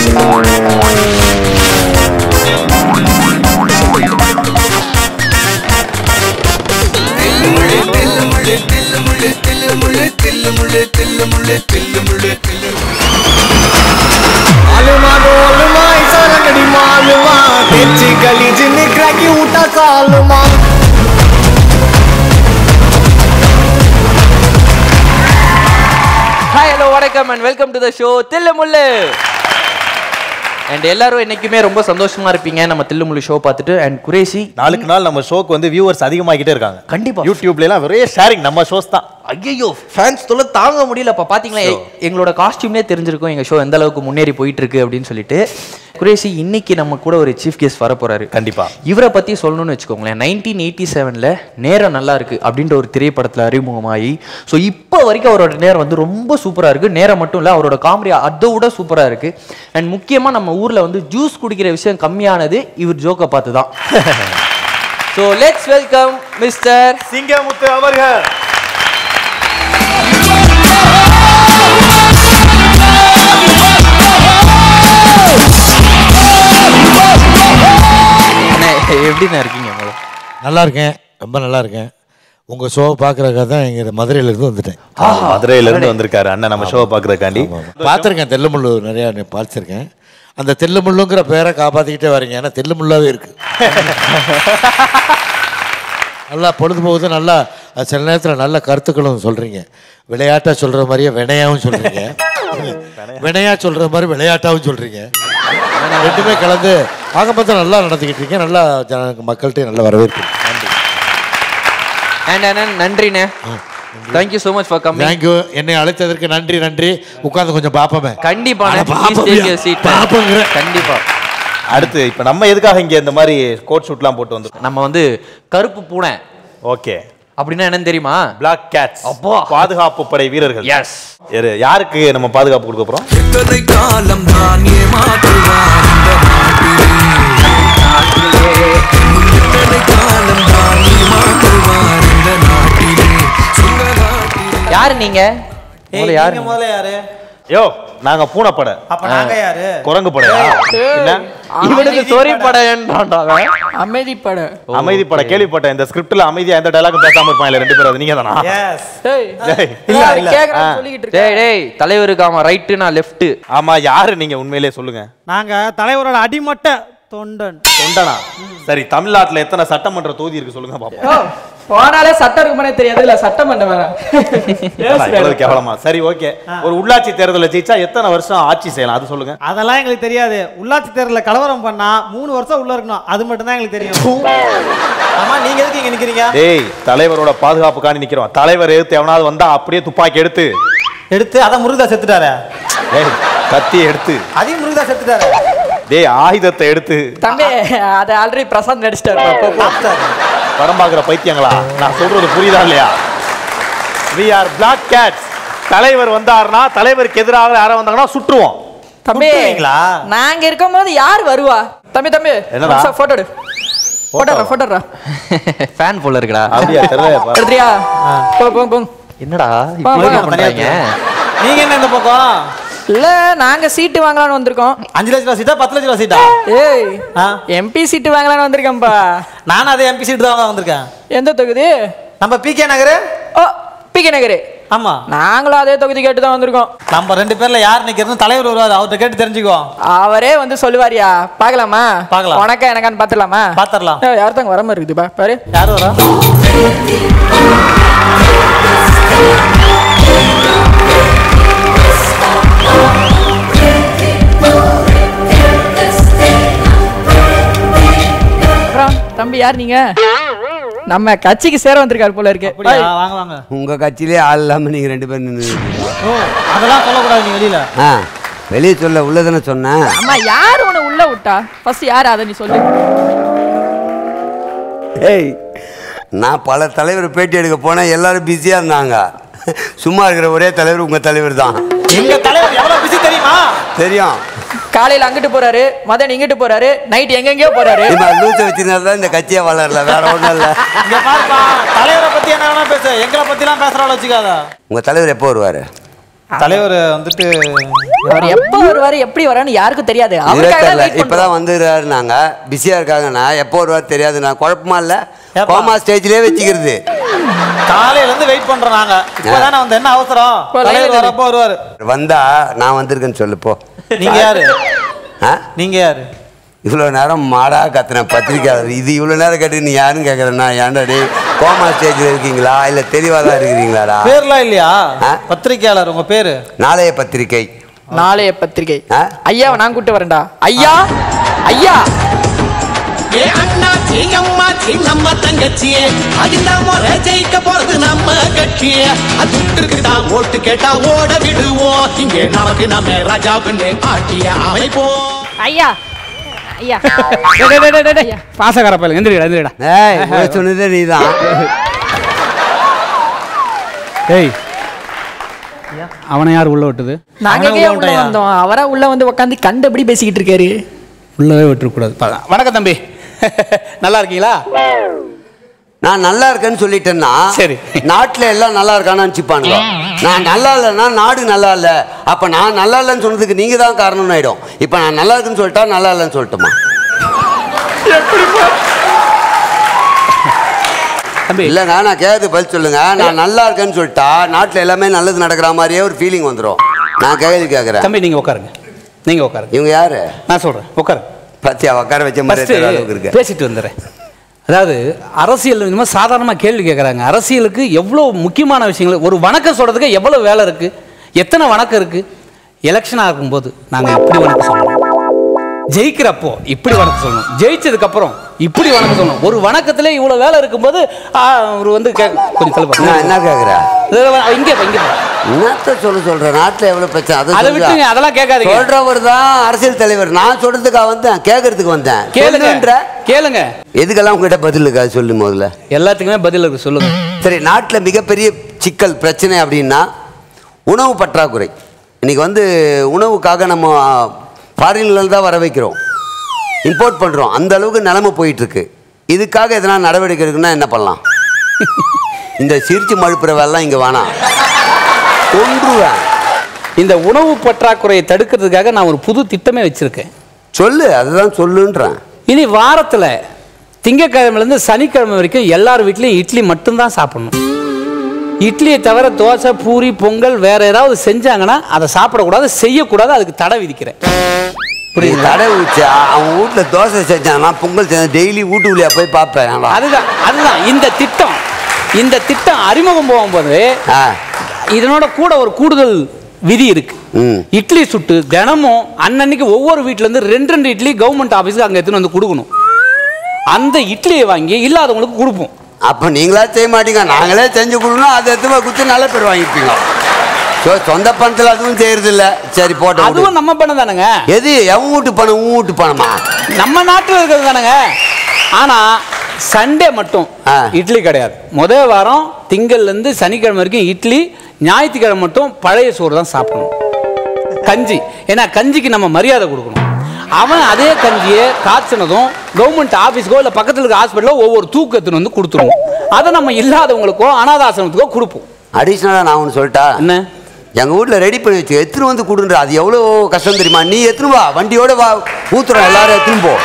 मालूमा गोलमा ऐसा रंगड़ी मालूमा तेची गली जिन्नी क्रैकी उठा कालूमा ஹாய் ஹலோ வணக்கம் and welcome to the show Thillu Mullu and எல்லாரும் என்னைக்குமே ரொம்ப சந்தோஷமா இருப்பீங்க நம்ம தில்லு முள்ளு ஷோ பார்த்துட்டு அண்ட் குரேசி நாளுக்கு நாள் நம்ம ஷோக்கு வந்து வியூவர்ஸ் அதிகமாகிட்டே இருக்காங்க கண்டிப்பா. யூடியூப்ல எல்லாம் ஒரே ஷேரிங் நம்ம ஷோஸ் தான் ஐயோ ஃபேன்ஸ் தொல்லை தாங்க முடியலப்பா பாத்தீங்களா எ- எங்களோட காஸ்டியூம்லேயே தெரிஞ்சிருக்கும் எங்க ஷோ எந்த அளவுக்கு முன்னேறி போயிட்டு இருக்கு அப்படின்னு சொல்லிட்டு குரேசி இன்னைக்கு நம்ம கூட ஒரு சீஃப் கெஸ்ட் வர போறாரு கண்டிப்பா. இவரை பத்தி சொல்லணும்னு வச்சுக்கோங்களேன் நைன்டீன் எயிட்டி செவன்ல நேரம் நல்லா இருக்கு அப்படின்ற ஒரு திரைப்படத்துல அறிமுகமாகி ஸோ இப்போ வரைக்கும் அவரோட நேரம் வந்து ரொம்ப சூப்பரா இருக்கு நேரம் மட்டும் இல்ல அவரோட காமெடி அதை விட சூப்பரா இருக்கு அண்ட் முக்கியமா நம்ம ஊர்ல வந்து ஜூஸ் குடிக்கிற விஷயம் கம்மியானது இவர் ஜோக்கை பார்த்து தான் so let's welcome mister Singamuthu அவர்கள் அண்ணே எப்படிண்ணா இருக்கீங்க முதல்ல நல்லா இருக்கேன் ரொம்ப நல்லா இருக்கேன் உங்கள் ஷோ பார்க்குறதுக்காக தான் எங்கள் மதுரையிலேருந்து வந்துட்டேன் மதுரையில இருந்து வந்திருக்காரு அண்ணன் நம்ம ஷோவை பாக்குறதுக்காண்டி பார்த்துருக்கேன் தெல்லுமுள்ளு நிறையா நான் பார்த்துருக்கேன் அந்த தெல்லுமுள்ளுங்கிற பேரை காப்பாற்றிக்கிட்டே வரீங்க ஏன்னா தெல்லுமுள்ளாவே இருக்கு நல்லா பொழுது போகுது நல்லா அது சில நேரத்தில் நல்ல கருத்துக்களும் சொல்கிறீங்க விளையாட்டாக சொல்கிற மாதிரியே வினையாவும் சொல்கிறீங்க வினையா சொல்கிற மாதிரி விளையாட்டாவும் சொல்கிறீங்க ரெண்டுமே கலந்து ஆக மொத்தம் நல்லா நடத்திக்கிட்டு இருக்கீங்க நல்லா ஜன மக்கள்கிட்ட நல்ல வரவேற்பு அண்ட் அண்ணன் நன்றிண்ணே thank you so much for coming thank you என்னை அழைத்ததற்கு நன்றி நன்றி உட்கார்ந்து கொஞ்சம் பார்ப்போமே கண்டிப்பா அட, பாப்போம்யா. சீட் பாப்போங்கிறேன். கண்டிப்பா அடுத்து இப்ப நம்ம எதுக்காக இங்க இந்த மாதிரி கோட் ஷூட்லாம் போட்டு வந்திருக்கோம் நம்ம வந்து கருப்பு பூனை ஓகே அப்படின்னா என்னன்னு தெரியுமா பிளாக் கேட்ஸ் அப்பா. பாதுகாப்பு படை வீரர்கள் எஸ் யாரு- யாருக்கு நம்ம பாதுகாப்பு கொடுக்க போறோம் எத்தனை காலம் தான் ஏமாற்றுவார் இந்த நாட்டிலே எத்தனை காலம் தான் ஏமாற்றுவார் இந்த நாட்டிலே சொல்ல நாட்டிலே யாரு நீங்க முதல்ல யாரு முதல்ல யாரு யோ நாங்க பூனை படை அப்ப நாங்க யாரு குரங்கு படையா என்ன இவனுக்கு சொறி படையன்றான்டாங்க அமைதிப்பட அமைதி படை கேள்விப்பட்டேன் இந்த ஸ்கிரிப்ட்ல அமைதியா எந்த டைலாக்கும் பேசாம இருப்பாங்க ரெண்டு பேரும் அது நீங்க தானா எஸ் டேய் டேய். இல்ல இல்ல கேக்குறான்னு சொல்லிக்கிட்டு இருக்க டேய் டேய் தலைவருக்கு அவன் ரைட்டு நான் லெஃப்ட் ஆமா யாரு நீங்க உண்மையிலேயே சொல்லுங்க நாங்க தலைவரோட அடிமட்ட தொண்டன் தொண்டனா சரி தமிழ்நாட்டுல எத்தனை சட்டமன்ற தொகுதி இருக்கு சொல்லுங்க பாப்போம் போனாலே சட்டம் இருக்குமானே தெரியாது இல்ல சட்டம் பண்ண வேற அதான் இவ்வளவு கேவலமா சரி ஓகே ஒரு உள்ளாட்சி தேர்தலில் ஜெயிச்சா எத்தனை வருஷம் ஆட்சி செய்யலாம் அது சொல்லுங்க அதெல்லாம் எங்களுக்கு தெரியாது உள்ளாட்சி தேர்தலில் கலவரம் பண்ணா மூணு வருஷம் உள்ள இருக்கணும் அது மட்டும் தான் எங்களுக்கு தெரியும் ஆமா நீங்க எதுக்கு இங்க நிக்கிறீங்க டேய் தலைவரோட பாதுகாப்புக்காண்டி நிக்கிறோம் தலைவர் எதிர்த்து எவனாவது வந்தா அப்படியே துப்பாக்கி எடுத்து எடுத்து அதான் முருகதா செத்துட்டாரு டேய் கத்தி எடுத்து அதையும் முருகதா செத்துட்டாரு டேய் ஆயுதத்தை எடுத்து தம்பி அதை ஆல்ரெடி பிரசாந்த் நடிச்சிட்டாரு போ, போ. படம் பார்க்குற பைத்தியங்களா நான் சொல்றது புரியுதா இல்லையா வி ஆர் பிளாக் கேட்ஸ் தலைவர் வந்தாருன்னா தலைவருக்கு எதிராக யாரோ வந்தாங்கன்னா சுற்றுவோம் தம்பி சுட்டுவீங்களா? நாங்க இருக்கும்போது யார் வருவா தம்பி தம்பி என்னடா? போட்டோ எடு போட்டோடா போட்டோடா ஃபேன் போல இருக்குடா அப்படியா தெரியல பாரு. எடுத்துறியா போ போ போ என்னடா வா, இப்படி வா. பண்றாங்க நீங்க என்ன இந்த பக்கம் இல்ல நாங்க சீட்டு வாங்கலாம்னு வந்திருக்கோம் அஞ்சு லட்ச ரூபா சீட்டா பத்து லட்ச ரூபா சீட்டா ஏய் ஆ? எம்பி சீட்டு வாங்கலாம்னு வந்திருக்கேன்ப்பா நானும் அதே எம்பி சீட்டு தான் வாங்க வந்திருக்கேன் எந்த தொகுதி நம்ம பிகே நகர் ஓ பிகே நகர் ஆமா நாங்களும் அதே தொகுதி கேட்டு தான் வந்திருக்கோம் நம்ம ரெண்டு பேர்ல யார் நிக்கிறது தலைவர் வருவாரு அவர்கிட்ட கேட்டு தெரிஞ்சுக்கோ அவரே வந்து சொல்லுவாரியா பார்க்கலாமா பார்க்கலாம். உனக்கா எனக்கான்னு பார்த்துடலாமா பாத்திரலாம் ஏய், யார் தாங்க வர மாதிரி இருக்குதுப்பா பாரு யார் வரா அப்புறம் தம்பி யார் நீங்க நம்ம கட்சிக்கு சேர வந்திருக்காரு போல இருக்கு அப்படியா ஏய், வாங்க வாங்க உங்க கட்சியிலே ஆள் இல்லாம நீங்க ரெண்டு பேரும் நின்று ஓ அதெல்லாம் சொல்லக்கூடாது நீ வெளியில ஆ வெளியே சொல்ல உள்ளதானே சொன்னேன் அம்மா யார் உன்னை உள்ள விட்டா ஃபர்ஸ்ட் யார் அதை நீ சொல்லு ஏய் நான் பல தலைவர் பேட்டி எடுக்க போனேன் எல்லாரும் பிஸியாக இருந்தாங்க சும்மா இருக்கிற ஒரே தலைவர் உங்க தலைவர் தான் எங்க தலைவர் எவ்வளவு பிஸி தெரியுமா தெரியும் காலையில அங்கிட்டு போறாரு மதன் இங்கிட்டு போறாரு நைட் எங்கெங்கயோ போறாரு இப்போ லூசை வச்சிருந்தா தான் இந்த கட்சியே வளரல வேற ஒன்றும் இல்லை இங்க பாருப்பா தலைவரை பத்தி என்ன வேணா பேசு எங்களை பத்தி எல்லாம் பேசுறாள் வச்சுக்காத உங்க தலைவர் எப்போ வருவார் தலைவர் வந்துட்டு அவர் எப்போ வருவாரு எப்படி வரான்னு யாருக்கும் தெரியாது இதே அவருக்காக தெரியல வெயிட் இப்பதான் பண்றோம் வந்துடுறாரு நாங்க பிஸியா இருக்காங்கண்ணா எப்போ வருவார் தெரியாது நான் குழப்பமா இல்ல ஏப்பா? கோமா ஸ்டேஜ்லயே வச்சுக்கிறது காலையில இருந்து வெயிட் பண்றோம் நாங்க இப்பதானே வந்து என்ன அவசரம் இப்போ தலைவர் லைன்ல வரப்போ வருவாரு வந்தா நான் வந்திருக்கேன்னு சொல்லு போ நீங்க யாரு ஆ? நீங்க யாரு இவ்வளோ நேரம் மாடா கத்துனேன் பத்திரிக்கையாளர் இது இவ்வளோ நேரம் கேட்டு நீ யாருன்னு கேட்குறேன்னா ஏன்டா டேய் கோமா ஸ்டேஜில் இருக்கீங்களா இல்லை தெளிவாக தான் இருக்கிறீங்களாடா பேர்லாம் இல்லையா ஆ? பத்திரிக்கையாளர் உங்க பேரு நாளைய பத்திரிக்கை நாளைய பத்திரிகை ஆ? ஐயாவை நான் கூட்டு வரேன்டா ஐயா ஐயா ஏ அண்ணாச்சி அம்மாச்சி நம்ம தங்கச்சியே அதில் முறை ஜெயிக்க போறது நம்ம கட்சியே அது துட்டுக்கு தான் ஓட்டு கேட்டா ஓட விடுவோம் இங்கே நமக்கு நம்ம ராஜாவுன்னு ஆட்டிய அமைப்போம் ஐயா ஐயா பாசக்கார பையன் எந்திரிடா எந்திரிடா ஏய் இவ்வளோ சொன்னதே நீ தான் ஏய் அவனை யார் உள்ள விட்டது நாங்க அவனை எங்கேயோ உள்ள உள்ள விட்டாயா? வந்தோம் அவரா உள்ள வந்து உட்காந்து கண்டபடி பேசிக்கிட்டு இருக்காரு உள்ளவே விட்டுறக்கூடாது பா- வணக்கம் தம்பி நல்லா இருக்கீங்களா நான் நல்லா இருக்கேன்னு சொல்லிட்டேன்னா சரி. நாட்டில் எல்லாம் நல்லா இருக்கான்னு நினச்சிப்பானுங்க நான் நல்லா இல்லைன்னா நாடு நல்லா இல்லை அப்போ நான் நல்லா இல்லைன்னு சொன்னதுக்கு நீங்கள் தான் காரணம்னு ஆயிடும் இப்போ நான் நல்லா இருக்குன்னு சொல்லிட்டா நல்லா இல்லைன்னு சொல்லட்டுமா தம்பி இல்லைங்க நான் கேட்கறது பதில் சொல்லுங்க நான் நல்லா இருக்கேன்னு சொல்லிட்டா நாட்டில் எல்லாமே நல்லது நடக்கிற மாதிரியே ஒரு ஃபீலிங் வந்துடும் நான் கேட்கறது கேட்குறேன் தம்பி நீங்க உட்காருங்க நீங்க உட்காருங்க இவங்க யாரு நான் சொல்றேன் உட்காருங்க பத்தியா உட்கார வச்ச மாதிரி ஃபர்ஸ்ட் தெரியாத அளவுக்கு இருக்கு பேசிட்டு வந்துடுறேன் அதாவது அரசியல் இந்த மாதிரி சாதாரணமாக கேள்வி கேட்குறாங்க அரசியலுக்கு எவ்வளோ முக்கியமான விஷயங்கள் ஒரு வணக்கம் சொல்கிறதுக்கு எவ்வளோ வேலை இருக்குது எத்தனை வணக்கம் இருக்குது எலெக்ஷனாக இருக்கும்போது நாங்கள் இப்படி வணக்கம் சொல்லணும் ஜெயிக்கிறப்போ இப்படி வணக்கம் சொல்லணும் ஜெயிச்சதுக்கப்புறம் இப்படி வணக்கம் சொல்லணும் ஒரு வணக்கத்திலே இவ்வளோ வேலை இருக்கும்போது ஆ, அவர் வந்து கே கொஞ்சம் நான் சொல்லுங்க என்ன கேட்குறேன் இங்கே இங்கே என்னத்த சொல்ல சொல்றேன் நாட்டில் எவ்வளோ பிரச்சனை அதை அதை சொல்லுங்க. விட்டுங்க அதெல்லாம் கேட்காதீங்க சொல்றவர் தான் அரசியல் தலைவர் நான் சொல்றதுக்காக வந்தேன் கேட்கறதுக்கு வந்தேன் கேளுங்க சொல்லுன்ற. கேளுங்க எதுக்கெல்லாம் உங்ககிட்ட பதில் இருக்கா சொல்லு முதல்ல எல்லாத்துக்குமே பதில் இருக்கு சொல்லுங்க சரி நாட்டில் மிகப்பெரிய சிக்கல் பிரச்சனை அப்படின்னா உணவு பற்றாக்குறை இன்னைக்கு வந்து உணவுக்காக நம்ம ஃபாரின்ல தான் வர வைக்கிறோம் இம்போர்ட் பண்ணுறோம் அந்த அளவுக்கு நிலைமை போயிட்டு இருக்கு இதுக்காக எதனா நடவடிக்கை இருக்குன்னா என்ன பண்ணலாம் இந்த சிரிச்சு மழுப்புற வேலைலாம் இங்கே வேணாம் கொன்றுவேன் இந்த உணவு பற்றாக்குறையை தடுக்கிறதுக்காக நான் ஒரு புது திட்டமே வச்சிருக்கேன் சொல்லு அதுதான் சொல்லுன்றேன் இனி வாரத்துல திங்கக்கிழமையிலேருந்து சனிக்கிழமை வரைக்கும் எல்லார் வீட்லயும் இட்லி மட்டும்தான் சாப்பிடணும் இட்லியை தவிர தோசை பூரி பொங்கல் வேற ஏதாவது செஞ்சாங்கன்னா அதை சாப்பிடக்கூடாது செய்யக்கூடாது அதுக்கு தடை விதிக்கிறேன் இப்படி தடை வச்சு அவன் வீட்டில் தோசை செஞ்சானா பொங்கல் செஞ்சா டெய்லி வீட்டுக்குள்ளேயே போய் பார்ப்பேன் நான். அதுதான் அதுதான் இந்த திட்டம் இந்த திட்டம் அறிமுகம் போகும்போது ஆ இதனோட கூட ஒரு கூடுதல் விதி இருக்கு ம். இட்லி சுட்டு தினமும் அன்னன்னைக்கு ஒவ்வொரு வீட்ல இருந்து ரெண்டு ரெண்டு இட்லி கவர்மெண்ட் ஆபீஸ்க்கு அங்க எடுத்துன்னு வந்து கொடுக்கணும் அந்த இட்லியை வாங்கி இல்லாதவங்களுக்கு கொடுப்போம் அப்போ நீங்களா செய்ய மாட்டீங்க நாங்களே செஞ்சு கொடுக்கணும் அதை எடுத்து போய் குத்து நல்ல பேர் வாங்கிப்பீங்க ஸோ சொந்த பணத்தில் அதுவும் செய்யறது இல்ல சரி போட்டோம் விடு. அதுவும் நம்ம பணம் தானுங்க எது எவன் வீட்டு பணம் உன் வீட்டு பணமா நம்ம நாட்டில் இருக்கிறது தானுங்க ஆனா சண்டே மட்டும் ஆ. இட்லி கிடையாது முதல் வாரம் திங்கள்ல இருந்து சனிக்கிழமை வரைக்கும் இட்லி ஞாயிற்றுக்கிழமை மட்டும் பழைய சோறு தான் சாப்பிடணும் கஞ்சி ஏன்னா கஞ்சிக்கு நம்ம மரியாதை கொடுக்கணும் அவன் அதே கஞ்சியை காய்ச்சினதும் கவர்மெண்ட் ஆஃபீஸ்க்கோ இல்லை பக்கத்தில் இருக்க ஹாஸ்பிட்டலோ ஒவ்வொரு தூக்கு எடுத்துன்னு வந்து கொடுத்துருவோம் அதை நம்ம இல்லாதவங்களுக்கோ அனாதாசிரமத்துக்கோ கொடுப்போம் அடிஷ்னலாக நான் ஒன்று சொல்லிட்டா என்ன எங்கள் வீட்டில் ரெடி பண்ணி வச்சு எடுத்துன்னு வந்து கொடுன்ற அது எவ்வளோ கஷ்டம் தெரியுமா நீ எடுத்துன்னு வா வண்டியோட வா ஊத்துறோம் எல்லாரும் எடுத்துன்னு போ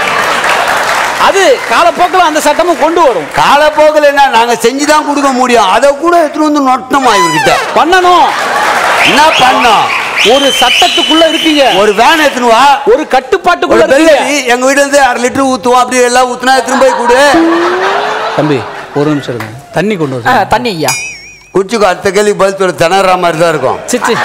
அது காலப்போக்கில் அந்த சட்டமும் கொண்டு வரும் காலப்போக்கில் என்ன நாங்கள் செஞ்சு தான் கொடுக்க முடியும் அதை கூட எடுத்துன்னு வந்து நொட்டமா இவர்கிட்ட பண்ணணும் என்ன பண்ணோம் ஒரு சட்டத்துக்குள்ள இருக்கீங்க ஒரு வேன் எடுத்துன்னு வா ஒரு கட்டுப்பாட்டுக்குள்ள ஒரு பெல் இருக்கீங்க அடி, எங்க வீட்டுல இருந்து அரை லிட்டர் ஊத்துவோம் அப்படி எல்லாம் ஊத்துனா எடுத்துன்னு போய் கொடு தம்பி ஒரு நிமிஷம் இருங்க தண்ணி கொண்டு ஆ, வர தண்ணி ஐயா குச்சிக்கு அடுத்த கேள்வி பதில் சொல்ல திணற மாதிரி தான் இருக்கும் சிச்சி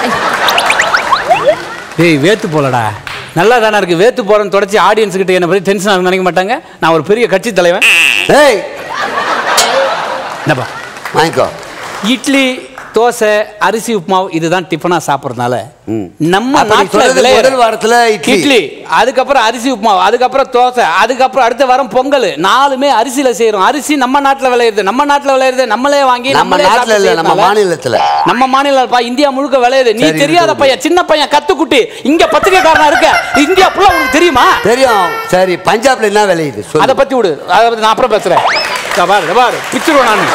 டேய் வேத்து போலடா நல்லா தானே இருக்கு வேத்து போறேன்னு தொடச்சி ஆடியன்ஸ் கிட்ட என்ன பத்தி டென்ஷன் ஆகும் நினைக்க மாட்டாங்க நான் ஒரு பெரிய கட்சி தலைவன் ஏய் என்னப்பா வாங்கிக்கோ இட்லி தோசை அரிசி உப்புமாவு இதுதான் டிஃபனா சாப்பிட்றதுனால ம். நம்ம அப்ப நீ நாட்டுல சொல்றது விளையிற முதல் வாரத்துல இட்லி. இட்லி அதுக்கப்புறம் அரிசி உப்புமாவு அதுக்கப்புறம் தோசை அதுக்கப்புறம் அடுத்த வாரம் பொங்கல் நாலுமே அரிசியில செய்யறோம் அரிசி நம்ம நாட்டுல விளையுது நம்ம நாட்டுல விளையுது நம்மளே வாங்கி நம்ம நம்மளே நாட்டுல இல்ல நம்ம சாப்பிட்டு மாநிலத்துல நம்ம மாநிலப்பா இந்தியா முழுக்க விளையுது நீ சரி, தெரியாத இருக்கு. பையன் சின்ன பையன் கத்துக்குட்டி இங்க பத்திரிக்கைக்காரனா இருக்க இந்தியா ஃபுல்லா உனக்கு தெரியுமா தெரியும் சரி பஞ்சாப்ல என்ன விளையுது அத சொல்லு பத்தி விடு அத பத்தி நான் அப்புறம் பேசுறேன் இதோ பாரு இதோ பாரு பிச்சிருவேன் நான்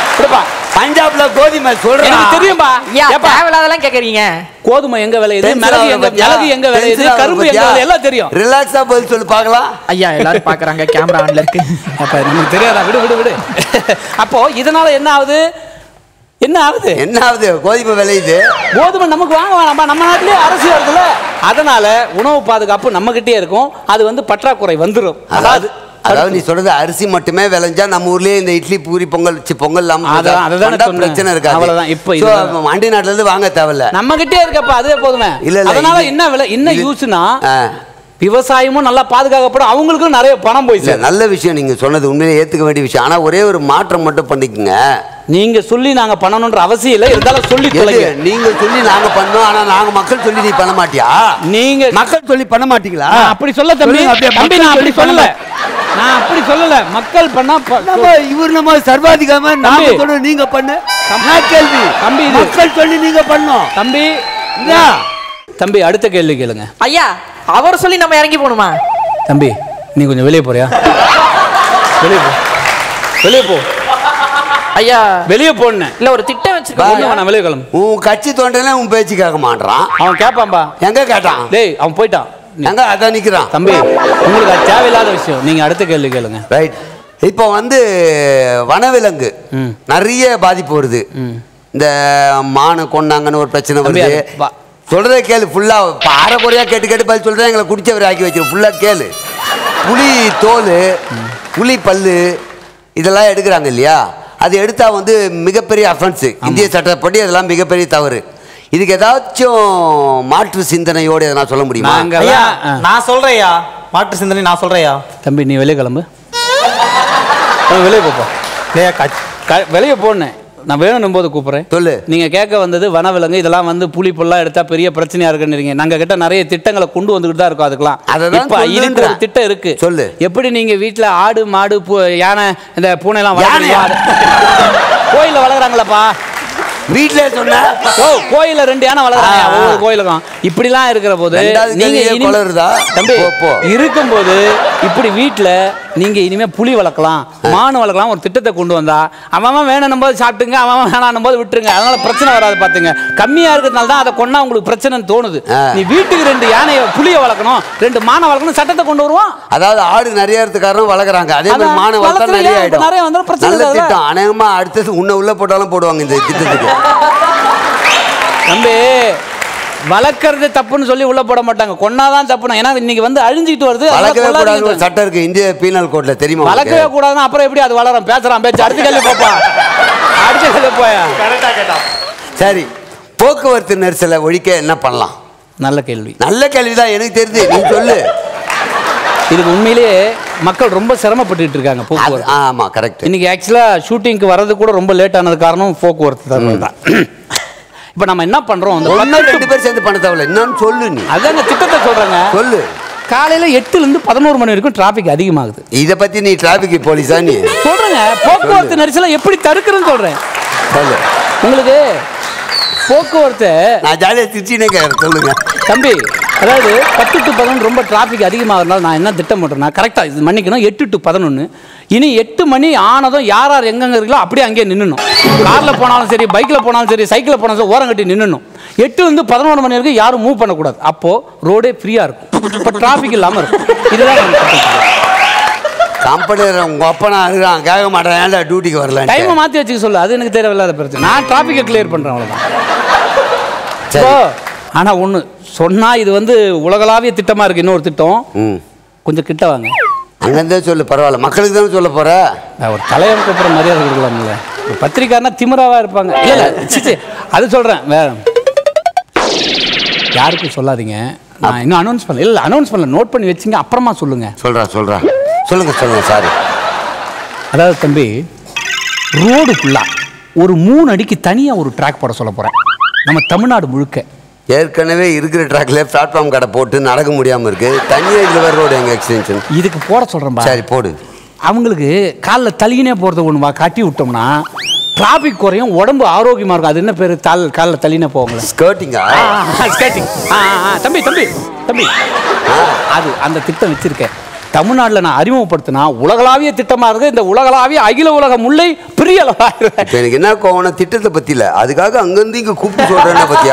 விடுப்பா பஞ்சாப்ல கோதுமை சொல்றேன் எனக்கு தெரியும்பா ஐயா ஏப்பா, தேவையில்லாதெல்லாம் கேக்குறீங்க கோதுமை எங்க விளையுது மிளகு எங்க மிளகு எங்க விளையுது கரும்பு எங்க விளையுது எல்லாம் தெரியும் ரிலாக்ஸா பதில் சொல்லு பார்க்கலாம் ஐயா எல்லாரும் பாக்குறாங்க கேமரா ஆன்ல இருக்கு அப்ப நமக்கு தெரியாதா விடு விடு விடு அப்போ இதனால என்ன ஆகுது என்ன ஆகுது என்ன ஆகுது கோதுமை விளையுது கோதுமை நமக்கு வாங்க வேணாம்பா நம்ம நாட்டிலே அரசு இருக்குல்ல அதனால உணவு பாதுகாப்பு நம்ம கிட்டே இருக்கும் அது வந்து பற்றாக்குறை வந்துடும் அதாவது அதாவது நீ சொல்றது அரிசி மட்டுமே விளைஞ்சா நம்ம ஊர்லயே இந்த இட்லி பூரி பொங்கல் சி பொங்கல் இல்லாம அதான், அதுதானே வந்தா சொன்னேன். பிரச்சனை இருக்காது அவ்வளவுதான். இப்ப So, இதுதான். வண்டி நாட்டுல இருந்து வாங்க தேவையில்ல நம்ம கிட்டே இருக்கப்ப அதுவே போதுமே இல்ல, இல்ல, அதனால இது- என்ன விலை என்ன இது- யூஸ்னா ஆ. விவசாயமும் நல்லா பாதுகாக்கப்படும் அவங்களுக்கும் நிறைய பணம் போய் இல்ல சேரும் நல்ல விஷயம் நீங்க சொன்னது உண்மையிலே ஏத்துக்க வேண்டிய விஷயம் ஆனா ஒரே ஒரு மாற்றம் மட்டும் பண்ணிக்கங்க நீங்க சொல்லி நாங்க பண்ணணும்ன்ற அவசியம் இல்லை இருந்தாலும் சொல்லி எது? தொலைங்க நீங்க சொல்லி நாங்க பண்ணோம் ஆனா நாங்க மக்கள் சொல்லி நீ பண்ண மாட்டியா நீங்க மக்கள் சொல்லி பண்ண மாட்டீங்களா நான் அப்படி சொல்ல தம்பி சொல்லுங்க, அப்படியே தம்பி மக்கள் நான் அப்படி சொல்லி சொல்லல பண்ண நான் அப்படி சொல்லல மக்கள் பண்ணா ப- நம்ம இவர் நம்ம சர்வாதிகாம நாம தம்பி. சொல்றது நீங்க பண்ண நான் கேள்வி தம்பி, இது- மக்கள் சொல்லி நீங்க பண்ணோம் தம்பி என்ன? தம்பி அடுத்த கேள்வி கேளுங்க ஐயா அவர் சொல்லி நம்ம இறங்கி போகணுமா தம்பி நீ கொஞ்சம் வெளியே போறியா வெளியே போ வெளியே போ ஐயா வெளியே போன்னு இல்ல ஒரு திட்டம் ஒண்ணு வச்சிருக்கோம் வேணாம் வெளியே கிளம்பு உன் கட்சி தோன்றல உன் பேச்சு கேட்க மாட்டான் அவன் கேட்பான்பா எங்க கேட்டான் டேய் அவன் போயிட்டான் நீ- எங்க அதான் நிக்கிறான் தம்பி உங்களுக்கு அது தேவையில்லாத விஷயம் நீங்க அடுத்த கேள்வி கேளுங்க ரைட் இப்போ வந்து வனவிலங்கு ம். நிறைய பாதிப்பு வருது இந்த மானு கொண்டாங்கன்னு ஒரு பிரச்சனை தம்பி, வருது அது வா- சொல்றத கேளு ஃபுல்லா அரை குறையா கேட்டு கேட்டு பதில் சொல்றேன் எங்களை குடிச்சவர் ஆக்கி வச்சிரு ஃபுல்லா கேளு புலி தோல் புலி பல்லு இதெல்லாம் எடுக்கிறாங்க இல்லையா அது எடுத்தா வந்து மிகப்பெரிய அஃபென்ஸ் இந்திய சட்டப்படி அதெல்லாம் மிகப்பெரிய தவறு இதுக்கு ஏதாச்சும் மாற்று சிந்தனையோடு எதனா சொல்ல முடியுமா ஐயா நாங்கெல்லாம் ஆ. நான் சொல்றேன்யா மாற்று சிந்தனை நான் சொல்றேன்யா தம்பி நீ வெளியே கிளம்பு அவன் வெளியே போப்பா இல்லையா கட்சி க- வெளியே போனேன் நான் வேணும் போது கூப்பிடுறேன் சொல்லு நீங்க கேட்க வந்தது வனவிலங்கு இதெல்லாம் வந்து புலி புல்லாம் எடுத்தா பெரிய பிரச்சனையா இருக்குன்னு நாங்க கிட்ட நிறைய திட்டங்களை கொண்டு வந்துகிட்டு தான் இருக்கோம் அதுக்கெல்லாம் அததான் இப்ப இதுக்கு ஒரு சொல்லுன்றேன். திட்டம் இருக்கு சொல்லு. எப்படி நீங்க வீட்ல ஆடு மாடு பூ- யானை இந்த பூனை எல்லாம் யானையா? கோயில வளர்க்குறாங்களப்பா வீட்டிலே சொன்ன ஓ கோயில ரெண்டு யானை வளர்க்குறாங்க ஆ, ஆ. ஒவ்வொரு கோயிலுக்கும் இப்படிலாம் இருக்கிற போது ரெண்டாவது நீங்க கேள்வியே இனிமே- குளறுதா? தம்பி போ, போ. இருக்கும்போது இப்படி வீட்ல நீங்க இனிமே புலி வளர்க்கலாம் மானு வளர்க்கலாம் ஒரு திட்டத்தை கொண்டு வந்தா அவன் அவன் வேணும் போது சாப்பிட்டுங்க அவன் அவன் வேணாம் போது விட்டுருங்க அதனால பிரச்சனை வராது பாத்துங்க கம்மியா இருக்கிறதுனால தான் அதை கொண்டா உங்களுக்கு பிரச்சனைன்னு தோணுது ஆ. நீ வீட்டுக்கு ரெண்டு யானையை புளிய வளர்க்கணும் ரெண்டு மானை வளர்க்கணும் சட்டத்தை கொண்டு வருவோம் அதாவது ஆடு நிறைய காரணம் வளர்க்குறாங்க அதே மாதிரி அதான், மான வளர்த்தா வளர்த்துறது நிறைய ஏன் இப்ப ஆயிடும் நிறைய வந்தாலும் பிரச்சனை நல்ல இல்லைல்ல? திட்டம் அநேகமா அடுத்தது உன்னை உள்ள போட்டாலும் போடுவாங்க இந்த திட்டத்துக்கு தம்பி வளர்க்கறது தப்புன்னு சொல்லி உள்ள போட மாட்டாங்க கொன்னாதான் தப்புனா ஏன்னா இன்னைக்கு வந்து அழிஞ்சிட்டு வருது அதனால வளர்க்கவே கூடாது ஒரு கொல்லாதீங்க. சட்டம் இருக்கு இந்திய பீனல் கோட்ல தெரியுமா உனக்கு? வளர்க்கவே கூடாதுன்னா அப்புறம் எப்படி அது வளரும் பேசுறான் பேச்சு அடுத்த கேள்வி போப்பா அடுத்த கேள்வி போயா கரெக்டா கேட்டான் சரி போக்குவரத்து நெரிசலை ஒழிக்க என்ன பண்ணலாம் நல்ல கேள்வி நல்ல கேள்விதான் எனக்கு தெரியுது நீ சொல்லு இதுக்கு உண்மையிலேயே மக்கள் ரொம்ப சிரமப்பட்டுட்டு இருக்காங்க அது- போக்குவரத்து ஆமா கரெக்ட் இன்னைக்கு ஆக்சுவலா ஷூட்டிங்க்கு வர்றது கூட ரொம்ப லேட் ஆனது காரணம் போக்குவரத்து தான் தான் இப்போ நம்ம என்ன பண்றோம் அந்த ஒன்னு பத்து ரெண்டு பேர் சேர்ந்து பண்ண தேவையில்ல என்னன்னு சொல்லு நீ அதாங்க திட்டத்தை சொல்றேங்க சொல்லு காலையில எட்டுல இருந்து பதினோரு மணி வரைக்கும் டிராபிக் அதிகமாகுது இத பத்தி நீ டிராபிக் போலீஸா நீ சொல்றேங்க போக்குவரத்து நெரிசலை எப்படி தடுக்கிறேன்னு சொல்றேன் சொல்லு உங்களுக்கு போக்குவரத்தை நான் ஜாலியா திருச்சினே கேட்கறேன் சொல்லுங்க தம்பி அதாவது பத்து டு பதினொன்று ரொம்ப டிராஃபிக் அதிகமாகிறதுனால நான் என்ன திட்டம் பண்ணுறேன்னா கரெக்டாக இது மன்னிக்கணும் எட்டு டு பதினொன்று இனி எட்டு மணி ஆனதும் யார் யார் எங்கெங்க இருக்கோ அப்படியே அங்கேயே நின்னுணும் காரில் போனாலும் சரி பைக்கில் போனாலும் சரி சைக்கிளில் போனாலும் சரி ஓரம் கட்டி நின்னுணும் எட்டுலேருந்து பதினொன்று மணி வரைக்கும் யாரும் மூவ் பண்ணக்கூடாது அப்போது ரோடே ஃப்ரீயாக இருக்கும் இப்போ டிராஃபிக் இல்லாமல் இருக்கும் இதுதான் நான் திட்டம் சொல்றேன். கம்பெனி உங்க அப்பனா இருக்கிறான் கேட்க மாட்டேன் ஏன்டா டியூட்டிக்கு வரல டைமை மாற்றி வச்சுக்க சொல்லு அது எனக்கு தேவையில்லாத பிரச்சனை நான் டிராஃபிக்கை கிளியர் பண்ணுறேன் அவ்வளோதான் சரி இப்போ ஆனால் ஒன்று சொன்னால் இது வந்து உலகளாவிய திட்டமாக இருக்குது இன்னொரு திட்டம் ம் கொஞ்சம் கிட்ட வாங்க அங்கேருந்தே சொல்லு பரவாயில்ல மக்களுக்கு தானே சொல்ல போற நான் ஒரு தலைவனுக்கு அப்புறம் மரியாதை கொடுக்கலாம்ல ஒரு பத்திரிக்காரனா திமிராவா இருப்பாங்க இல்ல இல்ல சி, சி, அது சொல்றேன் வேற யாருக்கும் சொல்லாதீங்க நான் இன்னும் அனௌன்ஸ் பண்ணல இல்ல அனௌன்ஸ் பண்ணல நோட் பண்ணி வச்சுங்க அப்புறமா சொல்லுங்க சொல்றா சொல்றா சொல்லுங்க சொல்லுங்க சாரி அதாவது தம்பி ரோடு ஃபுல்லா ஒரு மூணு அடிக்கு தனியா ஒரு ட்ராக் போட சொல்ல போறேன் நம்ம தமிழ்நாடு முழுக்க ஏற்கனவே இருக்கிற ட்ராக்ல பிளாட்ஃபார்ம் கடை போட்டு நடக்க முடியாம இருக்கு தனியாக இதுல வேற ரோடு எங்க எக்ஸ்டென்ஷன் இதுக்கு போட சொல்றேன் சரி போடு அவங்களுக்கு காலில் தள்ளினே போறது ஒன்று வா காட்டி விட்டோம்னா டிராபிக் குறையும் உடம்பு ஆரோக்கியமா இருக்கும் அது என்ன பேரு தால் காலில் தள்ளினே போவாங்களே ஸ்கர்ட்டிங்கா ஸ்கேட்டிங் தம்பி தம்பி தம்பி அது அந்த திட்டம் வச்சிருக்கேன் தமிழ்நாட்டில் நான் அறிமுகப்படுத்தினா உலகளாவிய திட்டமாக இருக்கு இந்த உலகளாவிய அகில உலக முல்லை பெரிய அளவாயிருவேன் இப்ப எனக்கு என்ன கோவம் திட்டத்தை பத்தி இல்ல அதுக்காக அங்கிருந்து இங்க கூப்பிட்டு சொல்றேன்னு பத்தியா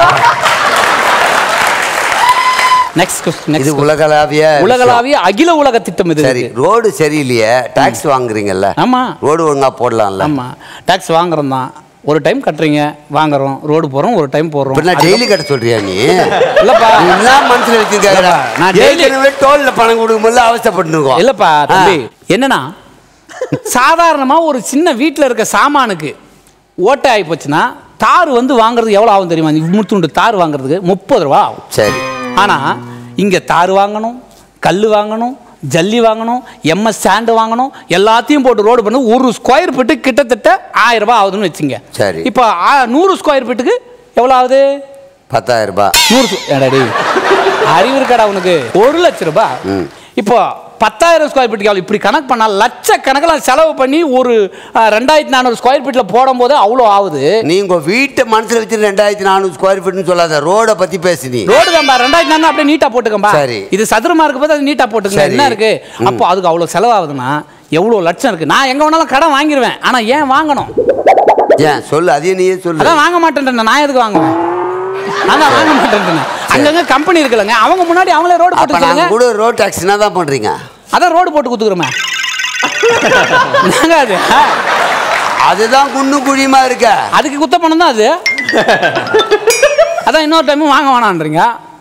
நெக்ஸ்ட் கொஸ்டின் இது உலகளாவிய உலகளாவிய அகில உலக திட்டம் இது சரி இருக்கு. ரோடு சரியில்லையே டாக்ஸ் வாங்குறீங்கல்ல ஆமா ரோடு ஒழுங்கா போடலாம்ல ஆமா டாக்ஸ் வாங்குறோம் தான் ஒரு டைம் கட்டுறீங்க வாங்குறோம் ரோடு போறோம் ஒரு டைம் போடுறோம் இப்ப நான் டெய்லி கட்ட சொல்றியா நீ இல்லப்பா. நீ என்ன மனசுல வச்சிருக்க இல்லப்பா, நான் daily- ஏற்கனவே டோல்ல பணம் கொடுக்கும்போது அவஸ்தைப்பட்டுருக்கோம் இல்லப்பா தம்பி என்னன்னா சாதாரணமா ஒரு சின்ன வீட்டில் இருக்க சாமானுக்கு ஓட்டை ஆகி போச்சுன்னா தார் வந்து வாங்குறது எவ்வளோ ஆகும் தெரியுமா முத்துண்டு தார் வாங்குறதுக்கு முப்பது ரூபா ஆகும் சரி ஆனா இங்க தார் வாங்கணும் கல் வாங்கணும் ஜல்லி வாங்கணும் எம்எஸ் ஸ்டாண்டு வாங்கணும் எல்லாத்தையும் போட்டு ரோடு பண்ண ஒரு ஸ்கொயர் ஃபீட்டு கிட்டத்தட்ட ஆயிரம் ரூபாய் ஆகுதுன்னு வச்சுங்க சரி. இப்போ ஆ- நூறு ஸ்கொயர் ஃபீட்டுக்கு எவ்வளோ ஆகுது பத்தாயிரம் ரூபாய் நூறு சு- ஏடா டேய், அறிவு இருக்காடா உனக்கு ஒரு லட்ச ரூபாய் இப்போ பத்தாயிரம் ஸ்கொயர் ஃபீட்டுக்கு எவ்வளோ இப்படி கணக்கு பண்ணால் லட்சக்கணக்கில் செலவு பண்ணி ஒரு ஆ, ரெண்டாயிரத்தி நானூறு ஸ்கொயர் ஃபீட்டில் போடும்போது அவ்வளோ ஆகுது நீ உங்க வீட்டை மனசுல வச்சு ரெண்டாயிரத்தி நானூறு ஸ்கொயர் ஃபீட்னு சொல்லாத ரோட பத்தி பேசு நீ ரோடு தான்பா ரெண்டாயிரத்தி நானூறு அப்படியே நீட்டா போட்டுக்கம்பா சரி. இது சதுரமா இருக்கு போது அது நீட்டா போட்டுக்கங்க சரி. என்ன இருக்கு ம். அப்போ அதுக்கு அவ்வளோ செலவாகுதுன்னா எவ்வளோ லட்சம் இருக்கு நான் எங்க வேணாலும் கடன் வாங்கிடுவேன் ஆனா ஏன் வாங்கணும் ஏன் சொல்லு அதையே நீயே சொல்லு அதான் வாங்க மாட்டேன் நான் எதுக்கு வாங்குவேன் நான் தான் வாங்க மாட்டேன் அங்கங்க கம்பெனி இருக்குல்லங்க அவங்க முன்னாடி அவங்களே ரோடு அப்ப போட்டு நாங்க சொல்லுங்க கூட ரோட் டாக்ஸ் என்ன தான் பண்றீங்க அதான் ரோடு போட்டு குத்துக்கிறோமே நாங்க அது ஆ, அதுதான் குண்டு குழியுமா இருக்க அதுக்கு குத்த பணம் தான் அது அதான் இன்னொரு டைமும் வாங்க வேணான்றீங்க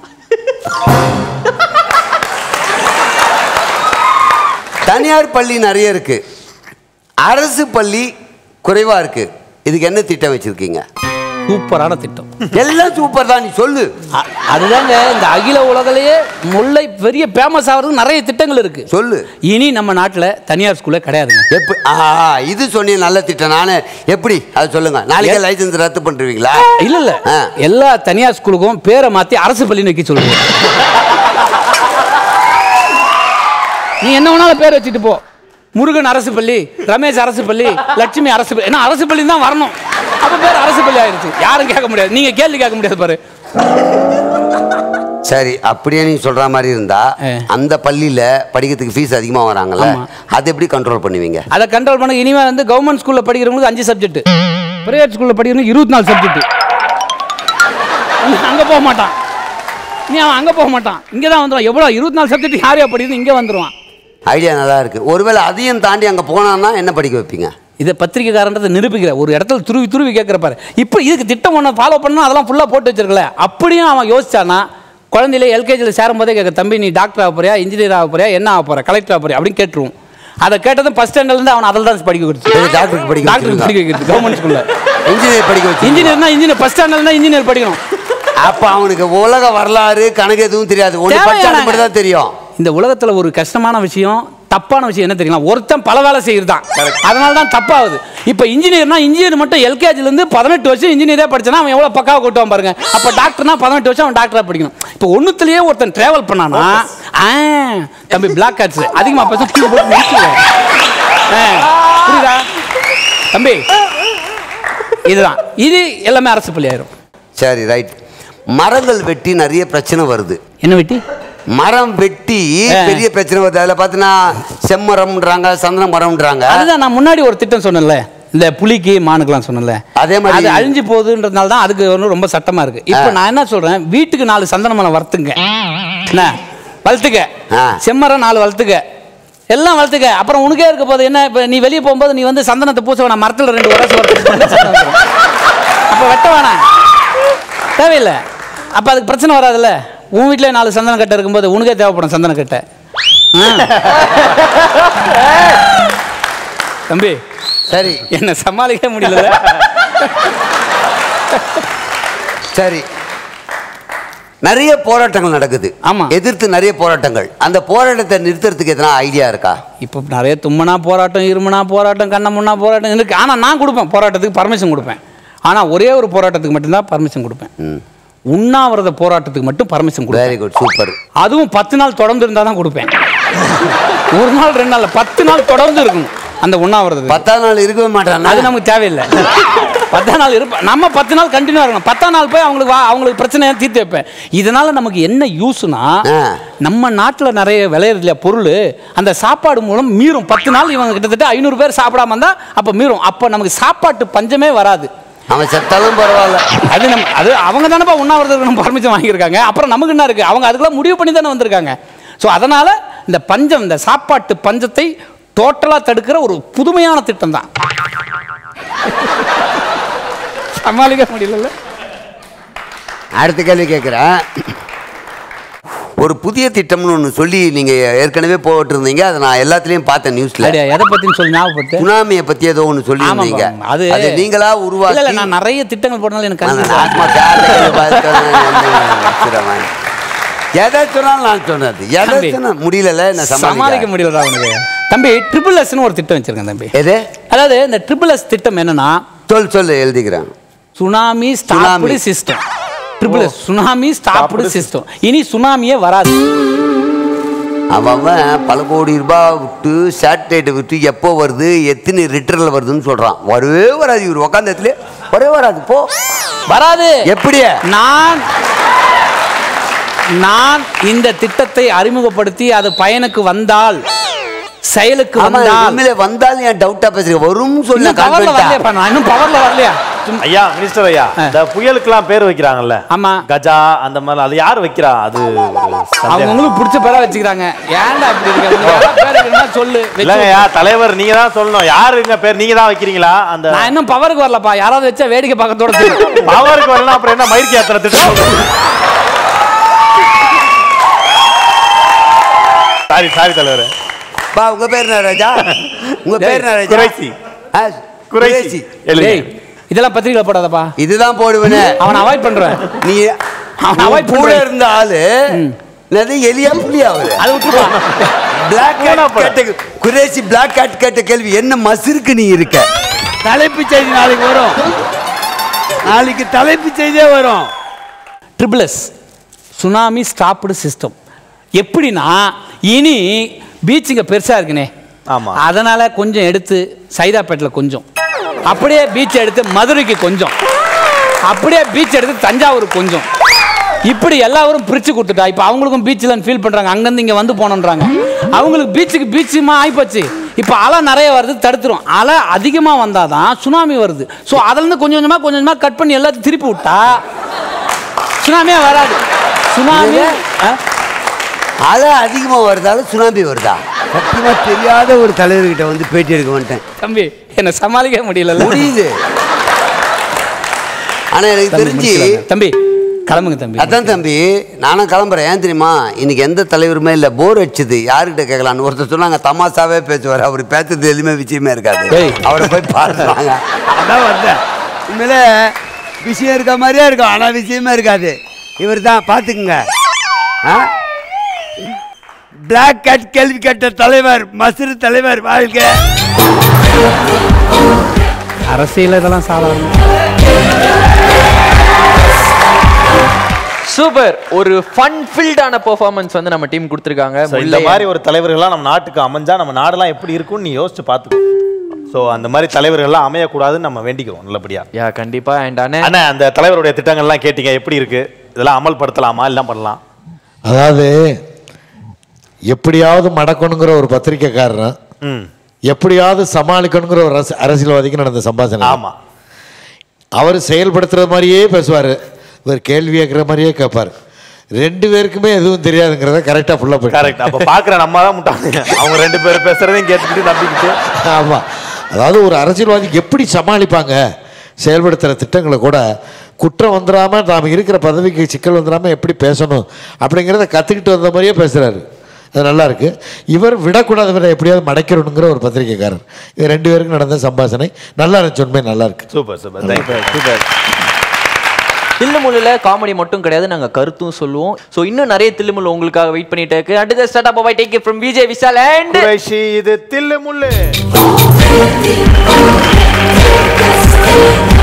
தனியார் பள்ளி நிறைய இருக்கு அரசு பள்ளி குறைவா இருக்கு இதுக்கு என்ன திட்டம் வச்சிருக்கீங்க சூப்பரான திட்டம் எல்லாம் சூப்பர் தான் நீ சொல்லு அ- அதுதாங்க இந்த அகில உலகிலேயே முல்லை பெரிய ஃபேமஸ் ஆகிறதுக்கு நிறைய திட்டங்கள் இருக்கு சொல்லு இனி நம்ம நாட்டில் தனியார் ஸ்கூலே கிடையாதுங்க எப்படி ஆ இது சொன்னீங்க நல்ல திட்டம் நானே எப்படி அது சொல்லுங்க நாளைக்கே லைசன்ஸ் ரத்து பண்ணுவீங்களா இல்ல இல்ல ஆ. எல்லா தனியார் ஸ்கூலுக்கும் பேரை மாத்தி அரசு பள்ளின்னு வைக்க சொல்லுங்க நீ என்ன வேணாலும் பேர் வச்சுட்டு போ முருகன் அரசு பள்ளி ரமேஷ் அரசு பள்ளி லட்சுமி அரசு பள்ளி ஏன்னா அரசு பள்ளி தான் வரணும் அப்ப பேர் அரசு பள்ளி ஆயிடுச்சு யாரும் கேட்க முடியாது நீங்க கேள்வி கேட்க முடியாது பாரு சரி அப்படியே நீ சொல்ற மாதிரி இருந்தா ஆ. அந்த பள்ளியில படிக்கிறதுக்கு ஃபீஸ் அதிகமா வராங்கல்ல ஆமா. அதை எப்படி கண்ட்ரோல் பண்ணுவீங்க அதை கண்ட்ரோல் பண்ண இனிமே வந்து கவர்மெண்ட் ஸ்கூல்ல படிக்கிறவங்களுக்கு அஞ்சு சப்ஜெக்ட் பிரைவேட் ஸ்கூல்ல படிக்கிறவங்க இருபத்தி நாலு சப்ஜெக்ட் அங்க போக மாட்டான் நீ அவன் அங்க போக மாட்டான் இங்க தான் வந்துடுவான் எவ்வளோ இருபத்தி நாலு சப்ஜெக்ட் யார் யார் படிக்கிறது இங்கே வந்துடுவான் ஐடியா நல்லா இருக்கு ஒருவேளை அதையும் தாண்டி அங்க போனான்னா என்ன படிக்க வைப்பீங்க இதை பத்திரிக்கைக்காரன்றதை நிரூபிக்கிற ஒரு இடத்துல துருவி துருவி கேட்குற பாரு இப்போ இதுக்கு திட்டம் ஒன்று ஃபாலோ பண்ணணும் அதெல்லாம் ஃபுல்லாக போட்டு வச்சிருக்கல அப்படியும் அவன் யோசிச்சானா குழந்தையில எல்கேஜியில் சேரும் போதே கேட்க தம்பி நீ டாக்டர் ஆக போறியா இன்ஜினியர் ஆக போறியா என்ன ஆக போற கலெக்டர் ஆக போறியா அப்படின்னு கேட்டுருவோம் அதை கேட்டதும் ஃபர்ஸ்ட் ஸ்டாண்டர்ட்லேருந்து அவன் அதில் தான் படிக்க கொடுத்து சரி, டாக்டருக்கு படிக்க டாக்டருக்கு வச்சிருங்க. படிக்க வைக்கிறது கவர்மெண்ட் ஸ்கூலில் இன்ஜினியர் படிக்க வச்சு இன்ஜினியர்னா இன்ஜினியர் ஃபர்ஸ்ட் ஸ்டாண்டர்ட்னா இன்ஜினியர் படிக்கணும் அப்ப அவனுக்கு உலக வரலாறு கணக்கு எதுவும் தெரியாது ஒன்று படிச்சா தேவையானங்க. மட்டும் தான் தெரியும் இந்த உலகத்துல ஒரு கஷ்டமான விஷயம் தப்பான விஷயம் என்ன தெரியுமா ஒருத்தன் பல வேலை செய்யறதான் அதனால தான் தப்பாகுது இப்போ இன்ஜினியர்னா இன்ஜினியர் மட்டும் எல்கேஜில இருந்து பதினெட்டு வருஷம் இன்ஜினியரே படிச்சானா அவன் எவ்வளவு பக்காவா கொட்டுவான் பாருங்க அப்ப டாக்டர்னா பதினெட்டு வருஷம் அவன் டாக்டரா படிக்கணும் இப்போ ஒண்ணுத்துலயே ஒருத்தன் டிராவல் பண்ணானா ஆ, தம்பி பிளாக் கார்ட்ஸ் அதிகமா பேச கீழே போட்டு நிறுத்திடுவேன். ஆ, புரியுதா தம்பி இதுதான் இது எல்லாமே அரசு பள்ளி ஆயிரும் சரி ரைட் மரங்கள் வெட்டி நிறைய பிரச்சனை வருது என்ன வெட்டி மரம் வெட்டி ஆ. பெரிய பிரச்சனை வருது அதில் பார்த்தீங்கன்னா செம்மரம்ன்றாங்க சந்தன மரம்ன்றாங்க அதுதான் நான் முன்னாடி ஒரு திட்டம் சொன்னேன்ல இந்த புலிக்கு மானுக்கெல்லாம் சொன்னேன்ல அதே மாதிரி- அது அழிஞ்சு போகுதுன்றதுனால தான் அதுக்கு ஒன்றும் ரொம்ப சட்டமா இருக்கு இப்போ நான் என்ன சொல்றேன் வீட்டுக்கு நாலு சந்தன மரம் வளர்த்துங்க என்ன வளர்த்துக்க ஆ. செம்மரம் நாலு வளர்த்துக்க எல்லாம் வளர்த்துக்க அப்புறம் உனக்கே இருக்க போது என்ன இப்போ நீ வெளியே போகும்போது நீ வந்து சந்தனத்தை பூச வேணாம் மரத்தில் ரெண்டு உரசு வளர்த்து அப்போ வெட்ட வேணாம் தேவையில்லை அப்போ அதுக்கு பிரச்சனை வராதுல்ல உன் வீட்டிலே நாலு சந்தன கட்டை இருக்கும்போது உனக்கே தேவைப்படும் சந்தன கட்டை ஆ. தம்பி சரி என்ன சமாளிக்க முடியல சரி நிறைய போராட்டங்கள் நடக்குது ஆமா. எதிர்த்து நிறைய போராட்டங்கள் அந்த போராட்டத்தை நிறுத்துறதுக்கு எதனா ஐடியா இருக்கா இப்போ நிறைய தும்மனா போராட்டம் இருமுனா போராட்டம் கண்ணமுன்னா போராட்டம் இருக்கு ஆனால் நான் கொடுப்பேன் போராட்டத்துக்கு பர்மிஷன் கொடுப்பேன் ஆனால் ஒரே ஒரு போராட்டத்துக்கு மட்டும்தான் பர்மிஷன் கொடுப்பேன் ம் உண்ணாவிரத போராட்டத்துக்கு மட்டும் பர்மிஷன் கொடுப்பேன் வெரி குட் சூப்பர் அதுவும் பத்து நாள் தொடர்ந்து இருந்தால் தான் கொடுப்பேன் ஒரு நாள் ரெண்டு நாள் பத்து நாள் தொடர்ந்து இருக்கணும் அந்த உண்ணாவிரதம் பத்தாம் நாள் இருக்கவே மாட்டானா அது நமக்கு தேவையில்லை பத்தாம் நாள் இருப்ப நம்ம பத்து நாள் கண்டினியூ இருக்கணும் பத்தாம் நாள் போய் அவங்களுக்கு வா அவங்களுக்கு பிரச்சனையை தீர்த்து வைப்பேன் இதனால நமக்கு என்ன யூஸ்னா நம்ம நாட்டில் நிறைய விளையிறது இல்லையா பொருள் அந்த சாப்பாடு மூலம் மீறும் பத்து நாள் இவங்க கிட்டத்தட்ட ஐநூறு பேர் சாப்பிடாம இருந்தா அப்போ மீறும் அப்போ நமக்கு சாப்பாட்டு பஞ்சமே வராது அவன் செத்தாலும் பரவாயில்ல அது நம்ம அது அவங்க தானேப்பா உண்ணாவிரதத்துக்கு நம்ம பர்மிஷன் வாங்கியிருக்காங்க அப்புறம் நமக்கு என்ன இருக்கு அவங்க அதுக்கெல்லாம் முடிவு பண்ணி தானே வந்திருக்காங்க ஸோ அதனால இந்த பஞ்சம் இந்த சாப்பாட்டு பஞ்சத்தை டோட்டலாக தடுக்கிற ஒரு புதுமையான திட்டம் தான் சமாளிக்க முடியல அடுத்த கேள்வி கேட்குறேன் ஒரு புதிய திட்டம்னு ஒன்று சொல்லி நீங்கள் ஏற்கனவே போட்டிருந்தீங்க அதை நான் எல்லாத்துலேயும் பார்த்தேன் நியூஸில் அப்படியா எதை பற்றின்னு சொல்லி ஞாபகப்படுத்து சுனாமியை பற்றி ஏதோ ஒன்று சொல்லியிருந்தீங்க ஆமாப்பா, அது அது நீங்களா இல்ல, இல்ல, உருவாக்கி நான் நிறைய திட்டங்கள் போட்டனால எனக்கு நான் confuse ஆத்மா ஆகுது. கேட்ட பார்த்தேன் வச்சிருவேன். எதை சொன்னாலும் நான் சொன்னது எதை தம்பி, சொன்னா முடியல என்ன சமாளிக்க சமாளிக்க முடியலடா அவனுக்கு தம்பி ட்ரிபிள் எஸ்னு ஒரு திட்டம் வச்சிருக்கேன் தம்பி எது அதாவது இந்த ட்ரிபிள் எஸ் திட்டம் என்னன்னா சொல் சொல்லு எழுதிக்கிறேன் tsunami stopped system triple S tsunami stopped system இனி சுனாமியே வராது அவன் அவன் பல கோடி ரூபாய் விட்டு சேட்டலைட்டை விட்டு எப்போ வருது எத்தனை ரிட்டரில் வருதுன்னு சொல்றான் வரவே வராது இவர் உட்காந்த இடத்துல வரவே வராது போ வராது எப்படி நான் நான் இந்த திட்டத்தை அறிமுகப்படுத்தி அது பயனுக்கு வந்தால் செயலுக்கு ஆமா வந்தால் உண்மையிலே வந்தாலும் என் டவுட்டா பேசுறீங்க வரும்னு சொல்லி இன்னும் பவர்ல வரலையாப்பா நான் இன்னும் பவர்ல வரலையா ஐயா மினிஸ்டர் ஐயா இந்த புயலுக்கெல்லாம் பேர் வைக்கிறாங்கல்ல ஆமா கஜா அந்த மாதிரி அது யார் வைக்கிறா அது ஒரு சந்தேகம். அவங்களுக்கு பிடிச்ச பேரா வச்சுக்கிறாங்க ஏன்டா இப்படி இருக்க உனக்கு யாராவது பேர் வைக்கணும்னா சொல்லு வச்சு இல்லைங்கய்யா தலைவர் நீங்க தான் சொல்லணும் யாருங்க பேர் நீங்க தான் வைக்கிறீங்களா அந்த நான் இன்னும் பவருக்கு வரலப்பா யாராவது வச்சா வேடிக்கை பார்க்கத்தோட சரி. பவருக்கு வரலாம் அப்புறம் என்ன மயிர்க்கு ஏத்துற திட்டம் சாரி சாரி தலைவர் பா உங்க பேர் என்ன ராஜா உங்க பேர் என்ன ராஜா குறைசி. ஆ, குறைசி டேய், இதெல்லாம் பத்திரிகையில போடாதப்பா இதுதான் போடுவேனே அவனை அவாய்ட் பண்றேன் நீ அவன் உன் avoid கூட பண்றான். இருந்த ஆளு என்னது எலியா புள்ளியா அவரு அது விட்டுப்பா பிளாக் கேட் கேட்ட குறைசி பிளாக் கேட் கேட்ட கேள்வி என்ன மசிருக்கு நீ இருக்க தலைப்பு செய்தி நாளைக்கு வரும் நாளைக்கு தலைப்பு செய்தியே வரும் triple S tsunami stopped system எப்படின்னா இனி பீச் இங்கே பெருசாக இருக்குனே ஆமா. அதனால கொஞ்சம் எடுத்து சைதாப்பேட்டில் கொஞ்சம் அப்படியே பீச் எடுத்து மதுரைக்கு கொஞ்சம் அப்படியே பீச் எடுத்து தஞ்சாவூர் கொஞ்சம் இப்படி எல்லாரும் பிரித்து கொடுத்துட்டா இப்போ அவங்களுக்கும் பீச்சில் ஃபீல் பண்ணுறாங்க அங்கேருந்து இங்கே வந்து போனோன்றாங்க அவங்களுக்கு பீச்சுக்கு பீச்சுமா ஆகிப்போச்சு இப்போ அலை நிறைய வருது தடுத்துரும் அலை அதிகமாக வந்தால் தான் சுனாமி வருது ஸோ அதுலேருந்து கொஞ்சம் கொஞ்சமாக கொஞ்சம் கொஞ்சமாக கட் பண்ணி எல்லாத்தையும் திருப்பி விட்டா சுனாமியே வராது சுனாமி ஆ? அலை அதிகமா வருதால சுனாமி வருதா சத்தியமா தெரியாத ஒரு தலைவர்கிட்ட வந்து பேட்டி எடுக்க வந்துட்டேன் தம்பி என்ன சமாளிக்க முடியல முடியுது ஆனா எனக்கு தம்பி, தெரிஞ்சு முடிச்சிடலாங்க. தம்பி கிளம்புங்க தம்பி அதான் தம்பி நானும் கிளம்புறேன் ஏன் தெரியுமா இன்னைக்கு எந்த தலைவருமே இல்லை போர் அடிச்சது யாருக்கிட்ட கேட்கலான்னு ஒருத்தர் சொன்னாங்க தமாசாவே பேசுவார் அவர் பேசுறது எதுவுமே விஷயமே இருக்காது டேய். அவரை போய் பாருங்க அதான் வந்தேன் உண்மையில விஷயம் இருக்க மாதிரியே இருக்கும் ஆனா விஷயமே இருக்காது இவர் தான் பார்த்துக்குங்க பிளாக் கேட் கேள்வி கேட்ட தலைவர் மசுரு தலைவர் வாழ்க அரசியல் இதெல்லாம் சாதாரணம் சூப்பர் ஒரு ஃபன் ஃபில்டான பெர்ஃபார்மன்ஸ் வந்து நம்ம டீம் கொடுத்துருக்காங்க So, இந்த மாதிரி ஒரு தலைவர்கள்லாம் நம்ம நாட்டுக்கு அமைஞ்சா நம்ம நாடெல்லாம் எப்படி இருக்கும்னு நீ யோசிச்சு பார்த்துக்கோ ஸோ அந்த மாதிரி தலைவர்கள்லாம் அமையக்கூடாதுன்னு நம்ம வேண்டிக்கிறோம் நல்லபடியா யா கண்டிப்பா அண்ட் அண்ணே அண்ணா அந்த தலைவருடைய திட்டங்கள்லாம் கேட்டீங்க எப்படி இருக்கு இதெல்லாம் அமல்படுத்தலாமா எல்லாம் பண்ணலாம் அதாவது எப்படியாவது மடக்கணுங்கிற ஒரு பத்திரிக்கைக்காரன் ம் எப்படியாவது சமாளிக்கணுங்கிற ஒரு அரசு அரசியல்வாதிக்கு நடந்த சம்பாஷணை ஆமா அவர் செயல்படுத்துறது மாதிரியே பேசுவார் இவர் கேள்வி கேட்குற மாதிரியே கேட்பார் ரெண்டு பேருக்குமே எதுவும் தெரியாதுங்கிறத கரெக்டாக ஃபுல்லாக போய் கரெக்ட் அப்ப பாக்குற நம்ம தான் முட்டாங்க அவங்க ரெண்டு பேரும் பேசுறதையும் கேட்டுக்கிட்டு நம்பிக்கிட்டு ஆமாம் அதாவது ஒரு அரசியல்வாதி எப்படி சமாளிப்பாங்க செயல்படுத்துகிற திட்டங்களை கூட குற்றம் வந்துடாமல் நாம் இருக்கிற பதவிக்கு சிக்கல் வந்துடாமல் எப்படி பேசணும் அப்படிங்கிறத கற்றுக்கிட்டு வந்த மாதிரியே பேசுகிறாரு அது நல்லா இருக்கு இவர் விடக்கூடாத விட எப்படியாவது மடைக்கிறணுங்கிற ஒரு பத்திரிக்கைக்காரர் இது ரெண்டு பேருக்கும் நடந்த சம்பாஷணை நல்லா இருந்துச்சு உண்மை நல்லா இருக்கு சூப்பர் சூப்பர் தேங்க்யூ சூப்பர் தில்லுமுல்லுல காமெடி மட்டும் கிடையாது நாங்க கருத்தும் சொல்லுவோம் சோ இன்னும் நிறைய தில்லுமுல்லு உங்களுக்காக வெயிட் பண்ணிட்டு இருக்கு அடுத்த start up by take it from Vijay Vishal and Qureshi இது தில்லு முள்ளு